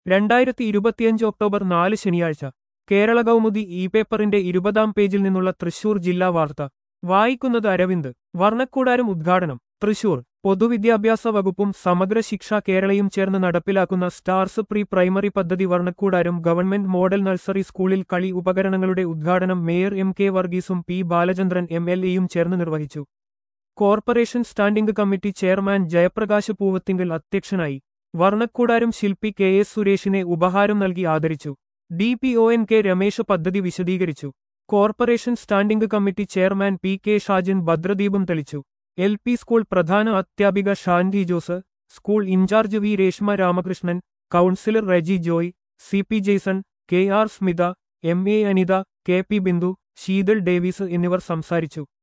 രണ്ടായിരത്തി ഇരുപത്തിയഞ്ച് ഒക്ടോബർ നാല് ശനിയാഴ്ച കേരള കൗമുദി ഇ പേപ്പറിന്റെ ഇരുപതാം പേജിൽ നിന്നുള്ള തൃശൂർ ജില്ലാ വാർത്ത വായിക്കുന്നത് അരവിന്ദ് വർണ്ണക്കൂടാരം ഉദ്ഘാടനം തൃശൂർ പൊതുവിദ്യാഭ്യാസ വകുപ്പും സമഗ്ര ശിക്ഷ കേരളയും ചേർന്ന് നടപ്പിലാക്കുന്ന സ്റ്റാർസ് പ്രീ പ്രൈമറി പദ്ധതി വർണ്ണക്കൂടാരം ഗവൺമെന്റ് മോഡൽ നഴ്സറി സ്കൂളിൽ കളി ഉപകരണങ്ങളുടെ ഉദ്ഘാടനം മേയർ എം കെ വർഗീസും പി ബാലചന്ദ്രൻ എം എൽ എയും ചേർന്ന് നിർവഹിച്ചു corporation standing committee chairman Jayaprakash Poovathingal അധ്യക്ഷനായി വർണ്ണക്കൂടാരം ശില്പി കെ എസ് സുരേഷിനെ ഉപഹാരം നൽകി ആദരിച്ചു D P O N K Ramesh പദ്ധതി വിശദീകരിച്ചു corporation standing committee chairman P K Shajan ഭദ്രദീപം തെളിച്ചു എൽ പി സ്കൂൾ പ്രധാന അധ്യാപിക Shandy Jose school incharge V Reshma Ramakrishnan councillor Reji Joy C P Jaison K R Smitha M A Anitha K P Bindu Sheethal Davis എന്നിവർ സംസാരിച്ചു